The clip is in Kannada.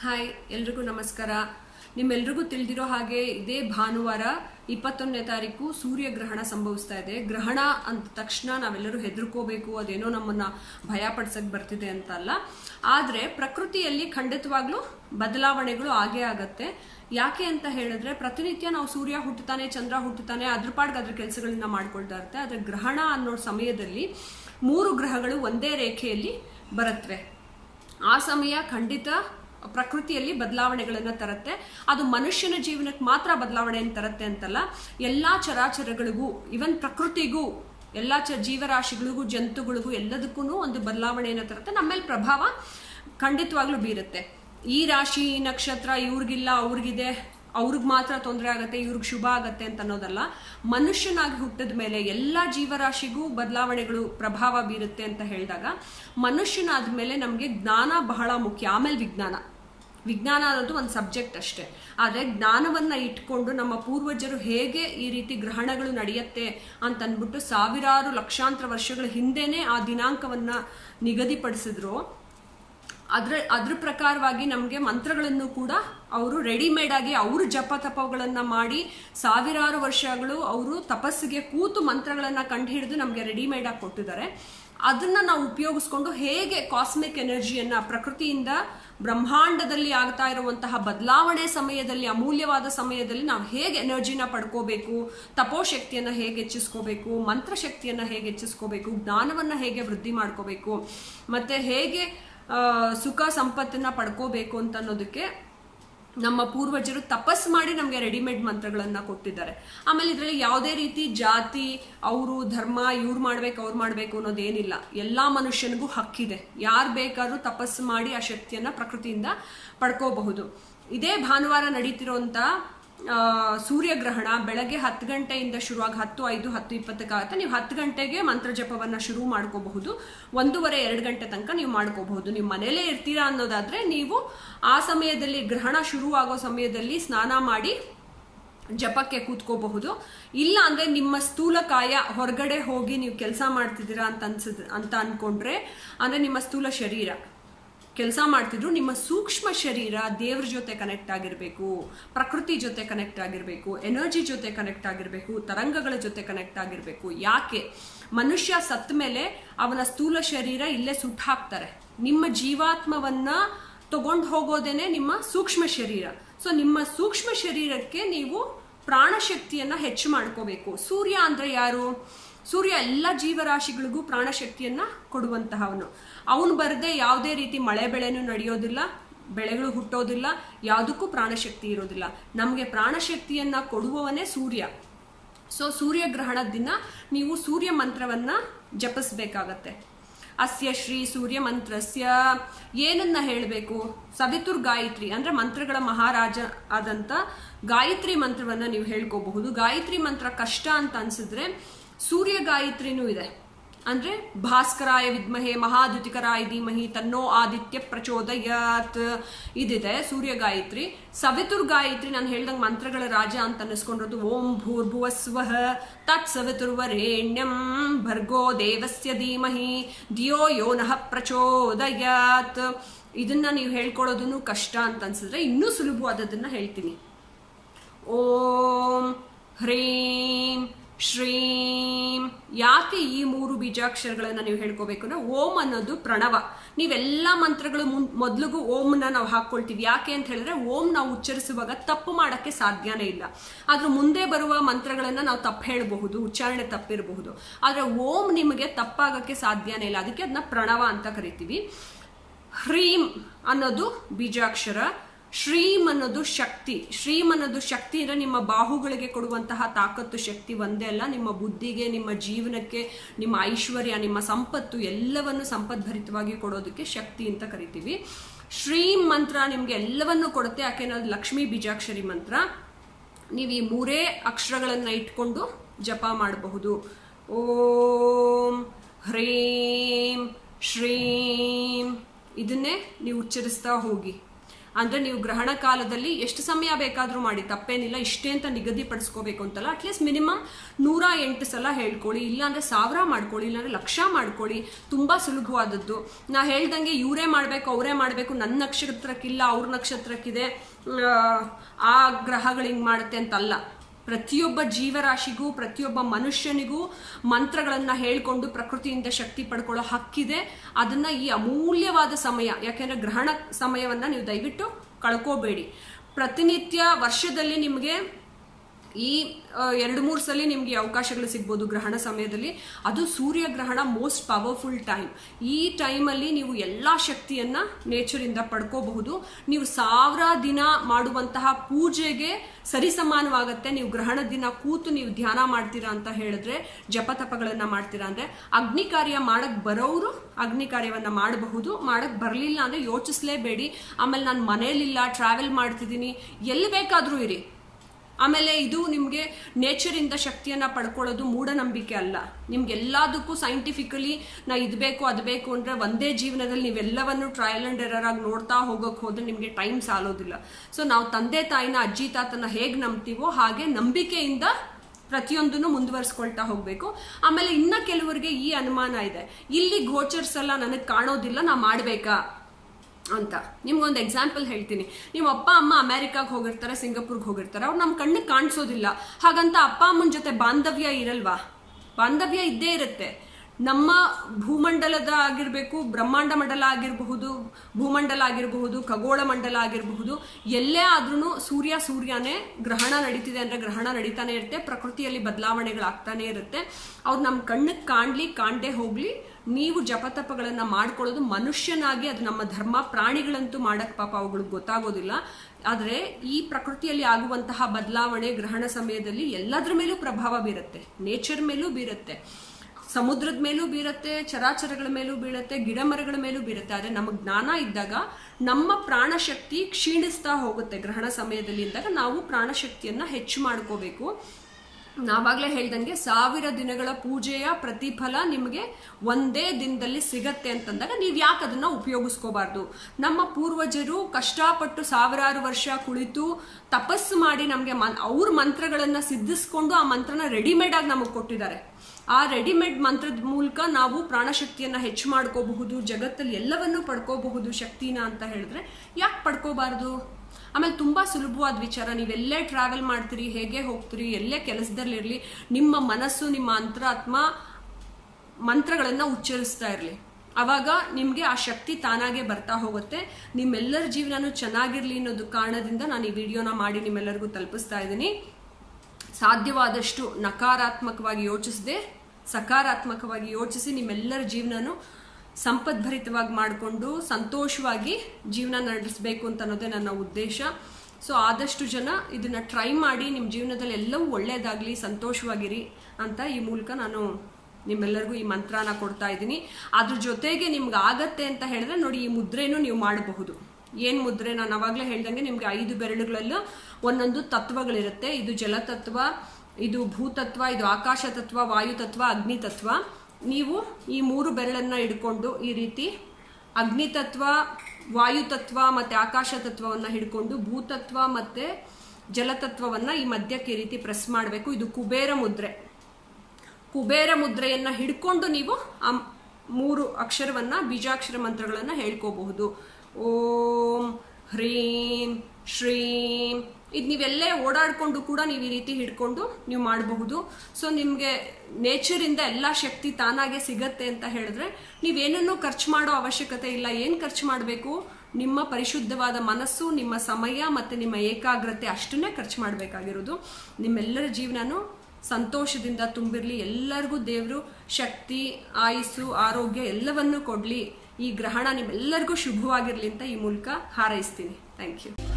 ಹಾಯ್ ಎಲ್ರಿಗೂ ನಮಸ್ಕಾರ ನಿಮ್ಮೆಲ್ರಿಗೂ ತಿಳಿದಿರೋ ಹಾಗೆ ಇದೇ ಭಾನುವಾರ ಇಪ್ಪತ್ತೊಂದನೇ ತಾರೀಕು ಸೂರ್ಯಗ್ರಹಣ ಸಂಭವಿಸ್ತಾ ಇದೆ ಗ್ರಹಣ ಅಂದ ತಕ್ಷಣ ನಾವೆಲ್ಲರೂ ಹೆದರ್ಕೋಬೇಕು ಅದೇನೋ ನಮ್ಮನ್ನ ಭಯ ಪಡ್ಸಕ್ ಬರ್ತಿದೆ ಅಂತ ಅಲ್ಲ ಆದ್ರೆ ಪ್ರಕೃತಿಯಲ್ಲಿ ಖಂಡಿತವಾಗ್ಲೂ ಬದಲಾವಣೆಗಳು ಆಗೇ ಆಗತ್ತೆ ಯಾಕೆ ಅಂತ ಹೇಳಿದ್ರೆ ಪ್ರತಿನಿತ್ಯ ನಾವು ಸೂರ್ಯ ಹುಟ್ಟುತ್ತಾನೆ ಚಂದ್ರ ಹುಟ್ಟುತ್ತಾನೆ ಅದ್ರ ಪಾಡ್ಗೆ ಅದ್ರ ಕೆಲಸಗಳನ್ನ ಮಾಡ್ಕೊಳ್ತಾ ಇರುತ್ತೆ ಆದ್ರೆ ಗ್ರಹಣ ಅನ್ನೋ ಸಮಯದಲ್ಲಿ ಮೂರು ಗ್ರಹಗಳು ಒಂದೇ ರೇಖೆಯಲ್ಲಿ ಬರುತ್ತವೆ ಆ ಸಮಯ ಖಂಡಿತ ಪ್ರಕೃತಿಯಲ್ಲಿ ಬದಲಾವಣೆಗಳನ್ನು ತರುತ್ತೆ ಅದು ಮನುಷ್ಯನ ಜೀವನಕ್ಕೆ ಮಾತ್ರ ಬದಲಾವಣೆಯನ್ನು ತರುತ್ತೆ ಅಂತಲ್ಲ ಎಲ್ಲಾ ಚರಾಚರಗಳಿಗೂ ಇವನ್ ಪ್ರಕೃತಿಗೂ ಎಲ್ಲ ಚ ಜೀವರಾಶಿಗಳಿಗೂ ಜಂತುಗಳಿಗೂ ಎಲ್ಲದಕ್ಕೂ ಒಂದು ಬದಲಾವಣೆಯನ್ನು ತರುತ್ತೆ ನಮ್ಮೇಲೆ ಪ್ರಭಾವ ಖಂಡಿತವಾಗ್ಲೂ ಬೀರುತ್ತೆ ಈ ರಾಶಿ ಈ ನಕ್ಷತ್ರ ಇವ್ರಿಗಿಲ್ಲ ಅವ್ರಿಗಿದೆ ಅವ್ರಿಗೆ ಮಾತ್ರ ತೊಂದರೆ ಆಗುತ್ತೆ ಇವ್ರಿಗೆ ಶುಭ ಆಗತ್ತೆ ಅಂತ ಅನ್ನೋದಲ್ಲ ಮನುಷ್ಯನಾಗಿ ಹುಟ್ಟಿದ ಮೇಲೆ ಎಲ್ಲ ಜೀವರಾಶಿಗೂ ಬದಲಾವಣೆಗಳು ಪ್ರಭಾವ ಬೀರುತ್ತೆ ಅಂತ ಹೇಳಿದಾಗ ಮನುಷ್ಯನಾದ ಮೇಲೆ ನಮಗೆ ಜ್ಞಾನ ಬಹಳ ಮುಖ್ಯ ಆಮೇಲೆ ವಿಜ್ಞಾನ ವಿಜ್ಞಾನ ಅನ್ನೋದು ಒಂದು ಸಬ್ಜೆಕ್ಟ್ ಅಷ್ಟೇ ಆದರೆ ಜ್ಞಾನವನ್ನ ಇಟ್ಕೊಂಡು ನಮ್ಮ ಪೂರ್ವಜರು ಹೇಗೆ ಈ ರೀತಿ ಗ್ರಹಣಗಳು ನಡೆಯುತ್ತೆ ಅಂತ ಅಂದ್ಬಿಟ್ಟು ಸಾವಿರಾರು ಲಕ್ಷಾಂತರ ವರ್ಷಗಳ ಹಿಂದೆನೇ ಆ ದಿನಾಂಕವನ್ನ ನಿಗದಿಪಡಿಸಿದ್ರು ಅದ್ರ ಅದ್ರ ಪ್ರಕಾರವಾಗಿ ನಮಗೆ ಮಂತ್ರಗಳನ್ನು ಕೂಡ ಅವರು ರೆಡಿಮೇಡ್ ಆಗಿ ಅವರು ಜಪ ತಪಗಳನ್ನ ಮಾಡಿ ಸಾವಿರಾರು ವರ್ಷಗಳು ಅವರು ತಪಸ್ಸಿಗೆ ಕೂತು ಮಂತ್ರಗಳನ್ನ ಕಂಡುಹಿಡಿದು ನಮಗೆ ರೆಡಿಮೇಡ್ ಆಗಿ ಕೊಟ್ಟಿದ್ದಾರೆ ಅದನ್ನ ನಾವು ಉಪಯೋಗಿಸ್ಕೊಂಡು ಹೇಗೆ ಕಾಸ್ಮಿಕ್ ಎನರ್ಜಿಯನ್ನ ಪ್ರಕೃತಿಯಿಂದ ಬ್ರಹ್ಮಾಂಡದಲ್ಲಿ ಆಗ್ತಾ ಇರುವಂತಹ ಬದಲಾವಣೆ ಸಮಯದಲ್ಲಿ ಅಮೂಲ್ಯವಾದ ಸಮಯದಲ್ಲಿ ನಾವು ಹೇಗೆ ಎನರ್ಜಿನ ಪಡ್ಕೋಬೇಕು ತಪೋಶಕ್ತಿಯನ್ನ ಹೇಗೆ ಹೆಚ್ಚಿಸ್ಕೋಬೇಕು ಮಂತ್ರಶಕ್ತಿಯನ್ನ ಹೇಗೆ ಹೆಚ್ಚಿಸ್ಕೋಬೇಕು ಜ್ಞಾನವನ್ನ ಹೇಗೆ ವೃದ್ಧಿ ಮಾಡ್ಕೋಬೇಕು ಮತ್ತೆ ಹೇಗೆ ಸುಖ ಸಂಪತ್ತನ್ನ ಪಡ್ಕೋಬೇಕು ಅಂತ ಅನ್ನೋದಕ್ಕೆ ನಮ್ಮ ಪೂರ್ವಜರು ತಪಸ್ ಮಾಡಿ ನಮಗೆ ರೆಡಿಮೇಡ್ ಮಂತ್ರಗಳನ್ನ ಕೊಟ್ಟಿದ್ದಾರೆ ಆಮೇಲೆ ಇದರಲ್ಲಿ ಯಾವುದೇ ರೀತಿ ಜಾತಿ ಅವರು ಧರ್ಮ ಇವ್ರು ಮಾಡ್ಬೇಕು ಅವ್ರು ಮಾಡ್ಬೇಕು ಅನ್ನೋದೇನಿಲ್ಲ ಎಲ್ಲಾ ಮನುಷ್ಯನಿಗೂ ಹಕ್ಕಿದೆ ಯಾರು ಬೇಕಾದ್ರೂ ತಪಸ್ಸು ಮಾಡಿ ಆ ಶಕ್ತಿಯನ್ನ ಪ್ರಕೃತಿಯಿಂದ ಪಡ್ಕೋಬಹುದು ಇದೇ ಭಾನುವಾರ ನಡೀತಿರೋಂಥ ಸೂರ್ಯಗ್ರಹಣ ಬೆಳಗ್ಗೆ ಹತ್ತು ಗಂಟೆಯಿಂದ ಶುರುವಾಗಿ ಹತ್ತು ಐದು ಹತ್ತು ಇಪ್ಪತ್ತಕ್ಕಾಗತ್ತೆ ನೀವು ಹತ್ತು ಗಂಟೆಗೆ ಮಂತ್ರ ಜಪವನ್ನ ಶುರು ಮಾಡ್ಕೋಬಹುದು ಒಂದೂವರೆ ಎರಡು ಗಂಟೆ ತನಕ ನೀವು ಮಾಡ್ಕೋಬಹುದು ನೀವು ಮನೇಲೇ ಇರ್ತೀರಾ ಅನ್ನೋದಾದ್ರೆ ನೀವು ಆ ಸಮಯದಲ್ಲಿ ಗ್ರಹಣ ಶುರು ಆಗೋ ಸಮಯದಲ್ಲಿ ಸ್ನಾನ ಮಾಡಿ ಜಪಕ್ಕೆ ಕೂತ್ಕೋಬಹುದು ಇಲ್ಲ ಅಂದ್ರೆ ನಿಮ್ಮ ಸ್ಥೂಲಕಾಯ ಹೊರಗಡೆ ಹೋಗಿ ನೀವು ಕೆಲಸ ಮಾಡ್ತಿದ್ದೀರಾ ಅಂತ ಅನ್ಸಿದ್ ಅಂತ ಅನ್ಕೊಂಡ್ರೆ ಅಂದ್ರೆ ನಿಮ್ಮ ಸ್ಥೂಲ ಶರೀರ ಕೆಲಸ ಮಾಡ್ತಿದ್ರು ನಿಮ್ಮ ಸೂಕ್ಷ್ಮ ಶರೀರ ದೇವ್ರ ಜೊತೆ ಕನೆಕ್ಟ್ ಆಗಿರಬೇಕು ಪ್ರಕೃತಿ ಜೊತೆ ಕನೆಕ್ಟ್ ಆಗಿರಬೇಕು ಎನರ್ಜಿ ಜೊತೆ ಕನೆಕ್ಟ್ ಆಗಿರಬೇಕು ತರಂಗಗಳ ಜೊತೆ ಕನೆಕ್ಟ್ ಆಗಿರಬೇಕು ಯಾಕೆ ಮನುಷ್ಯ ಸತ್ತ ಮೇಲೆ ಅವನ ಸ್ಥೂಲ ಶರೀರ ಇಲ್ಲೇ ಸುಟ್ಟು ಹಾಕ್ತಾರೆ ನಿಮ್ಮ ಜೀವಾತ್ಮವನ್ನ ತಗೊಂಡು ಹೋಗೋದೇನೆ ನಿಮ್ಮ ಸೂಕ್ಷ್ಮ ಶರೀರ ಸೊ ನಿಮ್ಮ ಸೂಕ್ಷ್ಮ ಶರೀರಕ್ಕೆ ನೀವು ಪ್ರಾಣಶಕ್ತಿಯನ್ನ ಹೆಚ್ಚು ಮಾಡ್ಕೋಬೇಕು ಸೂರ್ಯ ಅಂದ್ರೆ ಯಾರು ಸೂರ್ಯ ಎಲ್ಲ ಜೀವರಾಶಿಗಳಿಗೂ ಪ್ರಾಣಶಕ್ತಿಯನ್ನ ಕೊಡುವಂತಹವನು ಅವನು ಬರದೆ ಯಾವುದೇ ರೀತಿ ಮಳೆ ಬೆಳೆನೂ ನಡೆಯೋದಿಲ್ಲ ಬೆಳೆಗಳು ಹುಟ್ಟೋದಿಲ್ಲ ಯಾವುದಕ್ಕೂ ಪ್ರಾಣಶಕ್ತಿ ಇರೋದಿಲ್ಲ ನಮಗೆ ಪ್ರಾಣಶಕ್ತಿಯನ್ನ ಕೊಡುವವನೇ ಸೂರ್ಯ ಸೊ ಸೂರ್ಯಗ್ರಹಣದ ದಿನ ನೀವು ಸೂರ್ಯ ಮಂತ್ರವನ್ನ ಜಪಿಸ್ಬೇಕಾಗತ್ತೆ ಅಸ್ಯ ಶ್ರೀ ಸೂರ್ಯ ಮಂತ್ರಸ್ಯ ಏನನ್ನ ಹೇಳಬೇಕು ಸವಿತುರ್ ಗಾಯತ್ರಿ ಅಂದ್ರೆ ಮಂತ್ರಗಳ ಮಹಾರಾಜ ಆದಂತ ಗಾಯತ್ರಿ ಮಂತ್ರವನ್ನ ನೀವು ಹೇಳ್ಕೋಬಹುದು ಗಾಯತ್ರಿ ಮಂತ್ರ ಕಷ್ಟ ಅಂತ ಅನ್ಸಿದ್ರೆ ಸೂರ್ಯ ಗಾಯತ್ರಿನೂ ಇದೆ ಅಂದ್ರೆ ಭಾಸ್ಕರಾಯ ವಿದ್ಮಹೆ ಮಹಾದ್ಯುತಿಕರಾಯ ಧೀಮಹಿ ತನ್ನೋ ಆದಿತ್ಯ ಪ್ರಚೋದಯಾತ್ ಇದಿದೆ ಸೂರ್ಯ ಗಾಯತ್ರಿ ಸವಿತುರ್ ಗಾಯತ್ರಿ ನಾನು ಹೇಳ್ದಂಗೆ ಮಂತ್ರಗಳ ರಾಜ ಅಂತ ಅನ್ನಿಸ್ಕೊಂಡಿರೋದು ಓಂ ಭೂರ್ಭುವ ಸ್ವಹ ತತ್ ಸವಿತುರ್ವರೇಣ್ಯಂ ಭರ್ಗೋ ದೇವಸ್ಯ ಧೀಮಹಿ ಧಿಯೋ ಯೋನಃ ಪ್ರಚೋದಯಾತ್ ಇದನ್ನ ನೀವು ಹೇಳ್ಕೊಳ್ಳೋದನ್ನು ಕಷ್ಟ ಅಂತ ಅನ್ಸಿದ್ರೆ ಇನ್ನೂ ಸುಲಭವಾದದನ್ನ ಹೇಳ್ತೀನಿ ಓಂ ಹ್ರೀಂ ಶ್ರೀಂ ಯಾಕೆ ಈ ಮೂರು ಬೀಜಾಕ್ಷರಗಳನ್ನ ನೀವು ಹೇಳ್ಕೋಬೇಕು ಅಂದ್ರೆ ಓಂ ಅನ್ನೋದು ಪ್ರಣವ ನೀವೆಲ್ಲ ಮಂತ್ರಗಳು ಮೊದಲಿಗೂ ಓಂನ ನಾವು ಹಾಕೊಳ್ತೀವಿ ಯಾಕೆ ಅಂತ ಹೇಳಿದ್ರೆ ಓಂ ನಾವು ಉಚ್ಚರಿಸುವಾಗ ತಪ್ಪು ಮಾಡಕ್ಕೆ ಸಾಧ್ಯನೇ ಇಲ್ಲ ಆದ್ರೆ ಮುಂದೆ ಬರುವ ಮಂತ್ರಗಳನ್ನ ನಾವು ತಪ್ಪು ಹೇಳಬಹುದು ಉಚ್ಚಾರಣೆ ತಪ್ಪಿರಬಹುದು ಆದ್ರೆ ಓಂ ನಿಮಗೆ ತಪ್ಪಾಗಕ್ಕೆ ಸಾಧ್ಯನೇ ಇಲ್ಲ ಅದಕ್ಕೆ ಅದನ್ನ ಪ್ರಣವ ಅಂತ ಕರಿತೀವಿ ಹ್ರೀಂ ಅನ್ನೋದು ಬೀಜಾಕ್ಷರ ಶ್ರೀಮ್ ಅನ್ನೋದು ಶಕ್ತಿ ಶ್ರೀಮ್ ಅನ್ನೋದು ಶಕ್ತಿ ಅಂದ್ರೆ ನಿಮ್ಮ ಬಾಹುಗಳಿಗೆ ಕೊಡುವಂತಹ ತಾಕತ್ತು ಶಕ್ತಿ ಒಂದೇ ಅಲ್ಲ ನಿಮ್ಮ ಬುದ್ಧಿಗೆ ನಿಮ್ಮ ಜೀವನಕ್ಕೆ ನಿಮ್ಮ ಐಶ್ವರ್ಯ ನಿಮ್ಮ ಸಂಪತ್ತು ಎಲ್ಲವನ್ನು ಸಂಪದ್ಭರಿತವಾಗಿ ಕೊಡೋದಕ್ಕೆ ಶಕ್ತಿ ಅಂತ ಕರಿತೀವಿ ಶ್ರೀಮ್ ಮಂತ್ರ ನಿಮ್ಗೆ ಎಲ್ಲವನ್ನು ಕೊಡುತ್ತೆ ಯಾಕೆಂದ್ರೆ ಅದು ಲಕ್ಷ್ಮೀ ಬೀಜಾಕ್ಷರಿ ಮಂತ್ರ ನೀವು ಈ ಮೂರೇ ಅಕ್ಷರಗಳನ್ನ ಇಟ್ಕೊಂಡು ಜಪ ಮಾಡಬಹುದು ಓಂ ಹ್ರೀಂ ಶ್ರೀಂ ಇದನ್ನೇ ನೀವು ಉಚ್ಚರಿಸ್ತಾ ಹೋಗಿ ಅಂದ್ರೆ ನೀವು ಗ್ರಹಣ ಕಾಲದಲ್ಲಿ ಎಷ್ಟು ಸಮಯ ಬೇಕಾದರೂ ಮಾಡಿ ತಪ್ಪೇನಿಲ್ಲ ಇಷ್ಟೇ ಅಂತ ನಿಗದಿಪಡಿಸ್ಕೋಬೇಕು ಅಂತಲ್ಲ ಅಟ್ಲೀಸ್ಟ್ ಮಿನಿಮಮ್ ನೂರ ಎಂಟು ಸಲ ಹೇಳ್ಕೊಳ್ಳಿ ಇಲ್ಲಾಂದ್ರೆ ಸಾವಿರ ಮಾಡ್ಕೊಳ್ಳಿ ಇಲ್ಲಾಂದ್ರೆ ಲಕ್ಷ ಮಾಡ್ಕೊಳ್ಳಿ ತುಂಬಾ ಸುಲಭವಾದದ್ದು ನಾ ಹೇಳ್ದಂಗೆ ಇವರೇ ಮಾಡಬೇಕು ಅವರೇ ಮಾಡಬೇಕು ನನ್ನ ನಕ್ಷತ್ರಕ್ಕಿಲ್ಲ ಅವ್ರ ನಕ್ಷತ್ರಕ್ಕಿದೆ ಆ, ಆ ಗ್ರಹಗಳು ಹಿಂಗೆ ಮಾಡುತ್ತೆ ಅಂತಲ್ಲ ಪ್ರತಿಯೊಬ್ಬ ಜೀವರಾಶಿಗೂ ಪ್ರತಿಯೊಬ್ಬ ಮನುಷ್ಯನಿಗೂ ಮಂತ್ರಗಳನ್ನ ಹೇಳ್ಕೊಂಡು ಪ್ರಕೃತಿಯಿಂದ ಶಕ್ತಿ ಪಡ್ಕೊಳ್ಳೋ ಹಕ್ಕಿದೆ ಅದನ್ನ ಈ ಅಮೂಲ್ಯವಾದ ಸಮಯ ಯಾಕೆಂದ್ರೆ ಗ್ರಹಣ ಸಮಯವನ್ನ ನೀವು ದಯವಿಟ್ಟು ಕಳ್ಕೋಬೇಡಿ ಪ್ರತಿನಿತ್ಯ ವರ್ಷದಲ್ಲಿ ನಿಮಗೆ ಈ ಆ, ಎರಡು ಮೂರು ಸಲ ನಿಮಗೆ ಅವಕಾಶಗಳು ಸಿಗ್ಬೋದು ಗ್ರಹಣ ಸಮಯದಲ್ಲಿ ಅದು ಸೂರ್ಯಗ್ರಹಣ ಮೋಸ್ಟ್ ಪವರ್ಫುಲ್ ಟೈಮ್ ಈ ಟೈಮಲ್ಲಿ ನೀವು ಎಲ್ಲ ಶಕ್ತಿಯನ್ನ ನೇಚರಿಂದ ಪಡ್ಕೋಬಹುದು ನೀವು ಸಾವಿರ ದಿನ ಮಾಡುವಂತಹ ಪೂಜೆಗೆ ಸರಿಸಮಾನವಾಗತ್ತೆ ನೀವು ಗ್ರಹಣ ದಿನ ಕೂತು ನೀವು ಧ್ಯಾನ ಮಾಡ್ತೀರಾ ಅಂತ ಹೇಳಿದ್ರೆ ಜಪತಪಗಳನ್ನ ಮಾಡ್ತೀರಾ ಅಂದ್ರೆ ಅಗ್ನಿ ಕಾರ್ಯ ಮಾಡಕ್ ಬರೋರು ಅಗ್ನಿ ಕಾರ್ಯವನ್ನ ಮಾಡಬಹುದು ಮಾಡಕ್ ಬರಲಿಲ್ಲ ಅಂದ್ರೆ ಯೋಚಿಸ್ಲೇಬೇಡಿ ಆಮೇಲೆ ನಾನು ಮನೇಲಿಲ್ಲ ಟ್ರಾವೆಲ್ ಮಾಡ್ತಿದ್ದೀನಿ ಎಲ್ಲಿ ಬೇಕಾದ್ರೂ ಇರಿ ಆಮೇಲೆ ಇದು ನಿಮಗೆ ನೇಚರಿಂದ ಶಕ್ತಿಯನ್ನ ಪಡ್ಕೊಳ್ಳೋದು ಮೂಢನಂಬಿಕೆ ಅಲ್ಲ ನಿಮ್ಗೆ ಎಲ್ಲದಕ್ಕೂ ಸೈಂಟಿಫಿಕಲಿ ನಾ ಇದು ಬೇಕು ಅದು ಬೇಕು ಅಂದ್ರೆ ಒಂದೇ ಜೀವನದಲ್ಲಿ ನೀವೆಲ್ಲವನ್ನು ಟ್ರಯಲ್ ಅಂಡ್ ಎರರ್ ಆಗಿ ನೋಡ್ತಾ ಹೋಗೋಕೆ ಹೋದ್ರೆ ನಿಮಗೆ ಟೈಮ್ ಸಾಲೋದಿಲ್ಲ ಸೊ ನಾವು ತಂದೆ ತಾಯಿನ ಅಜ್ಜಿ ತಾತನ ಹೇಗೆ ನಂಬ್ತೀವೋ ಹಾಗೆ ನಂಬಿಕೆಯಿಂದ ಪ್ರತಿಯೊಂದನ್ನು ಮುಂದುವರಿಸ್ಕೊಳ್ತಾ ಹೋಗ್ಬೇಕು ಆಮೇಲೆ ಇನ್ನ ಕೆಲವರಿಗೆ ಈ ಅನುಮಾನ ಇದೆ ಇಲ್ಲಿ ಗೋಚರ್ಸಲ್ಲ ನನಗೆ ಕಾಣೋದಿಲ್ಲ ನಾ ಮಾಡ್ಬೇಕಾ ಅಂತ ನಿಮ್ಗೊಂದು ಎಕ್ಸಾಂಪಲ್ ಹೇಳ್ತೀನಿ ನಿಮ್ಮ ಅಪ್ಪ ಅಮ್ಮ ಅಮೆರಿಕಾಗ್ ಹೋಗಿರ್ತಾರೆ ಸಿಂಗಾಪುರ್ಗೆ ಹೋಗಿರ್ತಾರೆ ಅವ್ರು ನಮ್ಮ ಕಣ್ಣಿಗೆ ಕಾಣಿಸೋದಿಲ್ಲ ಹಾಗಂತ ಅಪ್ಪ ಅಮ್ಮನ ಜೊತೆ ಬಾಂಧವ್ಯ ಇರಲ್ವಾ ಬಾಂಧವ್ಯ ಇದ್ದೇ ಇರುತ್ತೆ ನಮ್ಮ ಭೂಮಂಡಲದ ಆಗಿರಬೇಕು ಬ್ರಹ್ಮಾಂಡ ಮಂಡಲ ಆಗಿರಬಹುದು ಭೂಮಂಡಲ ಆಗಿರಬಹುದು ಖಗೋಳ ಮಂಡಲ ಆಗಿರಬಹುದು ಎಲ್ಲೇ ಆದ್ರೂ ಸೂರ್ಯ ಸೂರ್ಯನೇ ಗ್ರಹಣ ನಡೀತಿದೆ ಅಂದ್ರೆ ಗ್ರಹಣ ನಡೀತಾನೆ ಇರುತ್ತೆ ಪ್ರಕೃತಿಯಲ್ಲಿ ಬದಲಾವಣೆಗಳಾಗ್ತಾನೆ ಇರುತ್ತೆ ಅವ್ರು ನಮ್ಮ ಕಣ್ಣಿಗೆ ಕಾಣ್ಲಿ ಕಾಣದೆ ಹೋಗ್ಲಿ ನೀವು ಜಪತಪಗಳನ್ನ ಮಾಡ್ಕೊಳ್ಳೋದು ಮನುಷ್ಯನಾಗಿ ಅದು ನಮ್ಮ ಧರ್ಮ ಪ್ರಾಣಿಗಳಂತೂ ಮಾಡಕ್ ಪಾಪ ಅವುಗಳಿಗೆ ಗೊತ್ತಾಗೋದಿಲ್ಲ ಆದ್ರೆ ಈ ಪ್ರಕೃತಿಯಲ್ಲಿ ಆಗುವಂತಹ ಬದಲಾವಣೆ ಗ್ರಹಣ ಸಮಯದಲ್ಲಿ ಎಲ್ಲದ್ರ ಮೇಲೂ ಪ್ರಭಾವ ಬೀರುತ್ತೆ ನೇಚರ್ ಮೇಲೂ ಬೀರುತ್ತೆ ಸಮುದ್ರದ ಮೇಲೂ ಬೀರುತ್ತೆ ಚರಾಚರಗಳ ಮೇಲೂ ಬೀಳುತ್ತೆ ಗಿಡ ಮರಗಳ ಮೇಲೂ ಬೀರುತ್ತೆ ಆದರೆ ನಮಗೆ ಜ್ಞಾನ ಇದ್ದಾಗ ನಮ್ಮ ಪ್ರಾಣಶಕ್ತಿ ಕ್ಷೀಣಿಸ್ತಾ ಹೋಗುತ್ತೆ ಗ್ರಹಣ ಸಮಯದಲ್ಲಿ ಇದ್ದಾಗ ನಾವು ಪ್ರಾಣಶಕ್ತಿಯನ್ನ ಹೆಚ್ಚು ಮಾಡ್ಕೋಬೇಕು ನಾವಾಗಲೇ ಹೇಳ್ದಂಗೆ ಸಾವಿರ ದಿನಗಳ ಪೂಜೆಯ ಪ್ರತಿಫಲ ನಿಮಗೆ ಒಂದೇ ದಿನದಲ್ಲಿ ಸಿಗತ್ತೆ ಅಂತಂದಾಗ ನೀವು ಯಾಕೆ ಅದನ್ನ ಉಪಯೋಗಿಸ್ಕೋಬಾರ್ದು ನಮ್ಮ ಪೂರ್ವಜರು ಕಷ್ಟಪಟ್ಟು ಸಾವಿರಾರು ವರ್ಷ ಕುಳಿತು ತಪಸ್ಸು ಮಾಡಿ ನಮಗೆ ಮನ್ ಅವ್ರ ಮಂತ್ರಗಳನ್ನ ಸಿದ್ಧಿಸ್ಕೊಂಡು ಆ ಮಂತ್ರನ ರೆಡಿಮೇಡ್ ಆಗಿ ನಮಗೆ ಕೊಟ್ಟಿದ್ದಾರೆ ಆ ರೆಡಿಮೇಡ್ ಮಂತ್ರದ ಮೂಲಕ ನಾವು ಪ್ರಾಣಶಕ್ತಿಯನ್ನ ಹೆಚ್ಚು ಮಾಡ್ಕೋಬಹುದು ಜಗತ್ತಲ್ಲಿ ಎಲ್ಲವನ್ನೂ ಪಡ್ಕೋಬಹುದು ಶಕ್ತಿನ ಅಂತ ಹೇಳಿದ್ರೆ ಯಾಕೆ ಪಡ್ಕೋಬಾರ್ದು ಆಮೇಲೆ ತುಂಬಾ ಸುಲಭವಾದ ವಿಚಾರ ನೀವೆಲ್ಲೇ ಟ್ರಾವೆಲ್ ಮಾಡ್ತೀರಿ ಹೇಗೆ ಹೋಗ್ತೀರಿ ಎಲ್ಲೇ ಕೆಲಸದಲ್ಲಿರಲಿ ನಿಮ್ಮ ಮನಸ್ಸು ನಿಮ್ಮ ಅಂತರಾತ್ಮ ಮಂತ್ರಗಳನ್ನ ಉಚ್ಚರಿಸ್ತಾ ಇರಲಿ ಅವಾಗ ನಿಮಗೆ ಆ ಶಕ್ತಿ ತಾನಾಗೆ ಬರ್ತಾ ಹೋಗುತ್ತೆ ನಿಮ್ಮೆಲ್ಲರ ಜೀವನನೂ ಚೆನ್ನಾಗಿರ್ಲಿ ಅನ್ನೋದು ಕಾರಣದಿಂದ ನಾನು ಈ ವಿಡಿಯೋನ ಮಾಡಿ ನಿಮ್ಮೆಲ್ಲರಿಗೂ ತಲುಪಿಸ್ತಾ ಇದ್ದೀನಿ ಸಾಧ್ಯವಾದಷ್ಟು ನಕಾರಾತ್ಮಕವಾಗಿ ಯೋಚಿಸದೆ ಸಕಾರಾತ್ಮಕವಾಗಿ ಯೋಚಿಸಿ ನಿಮ್ಮೆಲ್ಲರ ಜೀವನನು ಸಂಪದ್ಭರಿತವಾಗಿ ಮಾಡಿಕೊಂಡು ಸಂತೋಷವಾಗಿ ಜೀವನ ನಡೆಸಬೇಕು ಅಂತ ಅನ್ನೋದೇ ನನ್ನ ಉದ್ದೇಶ ಸೊ ಆದಷ್ಟು ಜನ ಇದನ್ನ ಟ್ರೈ ಮಾಡಿ ನಿಮ್ಮ ಜೀವನದಲ್ಲಿ ಎಲ್ಲವೂ ಒಳ್ಳೇದಾಗಲಿ ಸಂತೋಷವಾಗಿರಿ ಅಂತ ಈ ಮೂಲಕ ನಾನು ನಿಮ್ಮೆಲ್ಲರಿಗೂ ಈ ಮಂತ್ರನ ಕೊಡ್ತಾ ಇದ್ದೀನಿ ಅದ್ರ ಜೊತೆಗೆ ನಿಮ್ಗೆ ಆಗತ್ತೆ ಅಂತ ಹೇಳಿದ್ರೆ ನೋಡಿ ಈ ಮುದ್ರೆನೂ ನೀವು ಮಾಡಬಹುದು ಏನ್ ಮುದ್ರೆ ನಾನು ಅವಾಗಲೇ ಹೇಳ್ದಂಗೆ ನಿಮ್ಗೆ ಐದು ಬೆರಳುಗಳಲ್ಲೂ ಒಂದೊಂದು ತತ್ವಗಳಿರುತ್ತೆ ಇದು ಜಲತತ್ವ ಇದು ಭೂತತ್ವ ಇದು ಆಕಾಶ ತತ್ವ ವಾಯು ತತ್ವ ಅಗ್ನಿ ತತ್ವ ನೀವು ಈ ಮೂರು ಬೆರಳನ್ನ ಹಿಡ್ಕೊಂಡು ಈ ರೀತಿ ಅಗ್ನಿ ತತ್ವ ವಾಯು ತತ್ವ ಮತ್ತೆ ಆಕಾಶ ತತ್ವವನ್ನ ಹಿಡ್ಕೊಂಡು ಭೂತತ್ವ ಮತ್ತೆ ಜಲತತ್ವವನ್ನ ಈ ಮಧ್ಯಕ್ಕೆ ಈ ರೀತಿ ಪ್ರೆಸ್ ಮಾಡಬೇಕು ಇದು ಕುಬೇರ ಮುದ್ರೆ ಕುಬೇರ ಮುದ್ರೆಯನ್ನ ಹಿಡ್ಕೊಂಡು ನೀವು ಆ ಮೂರು ಅಕ್ಷರವನ್ನ ಬೀಜಾಕ್ಷರ ಮಂತ್ರಗಳನ್ನ ಹೇಳ್ಕೋಬಹುದು ಓಂ ಹ್ರೀಂ ಶ್ರೀಂ ಇದು ನೀವೆಲ್ಲೇ ಓಡಾಡ್ಕೊಂಡು ಕೂಡ ನೀವು ಈ ರೀತಿ ಹಿಡ್ಕೊಂಡು ನೀವು ಮಾಡಬಹುದು ಸೊ ನಿಮಗೆ ನೇಚರಿಂದ ಎಲ್ಲ ಶಕ್ತಿ ತಾನಾಗೆ ಸಿಗತ್ತೆ ಅಂತ ಹೇಳಿದ್ರೆ ನೀವೇನನ್ನೂ ಖರ್ಚು ಮಾಡೋ ಅವಶ್ಯಕತೆ ಇಲ್ಲ ಏನು ಖರ್ಚು ಮಾಡಬೇಕು ನಿಮ್ಮ ಪರಿಶುದ್ಧವಾದ ಮನಸ್ಸು ನಿಮ್ಮ ಸಮಯ ಮತ್ತು ನಿಮ್ಮ ಏಕಾಗ್ರತೆ ಅಷ್ಟನ್ನೇ ಖರ್ಚು ಮಾಡಬೇಕಾಗಿರೋದು ನಿಮ್ಮೆಲ್ಲರ ಜೀವನನೂ ಸಂತೋಷದಿಂದ ತುಂಬಿರಲಿ ಎಲ್ಲರಿಗೂ ದೇವರು ಶಕ್ತಿ ಆಯುಸ್ಸು ಆರೋಗ್ಯ ಎಲ್ಲವನ್ನೂ ಕೊಡಲಿ ಈ ಗ್ರಹಣ ನಿಮ್ಮೆಲ್ಲರಿಗೂ ಶುಭವಾಗಿರಲಿ ಅಂತ ಈ ಮೂಲಕ ಹಾರೈಸ್ತೀನಿ ಥ್ಯಾಂಕ್ ಯು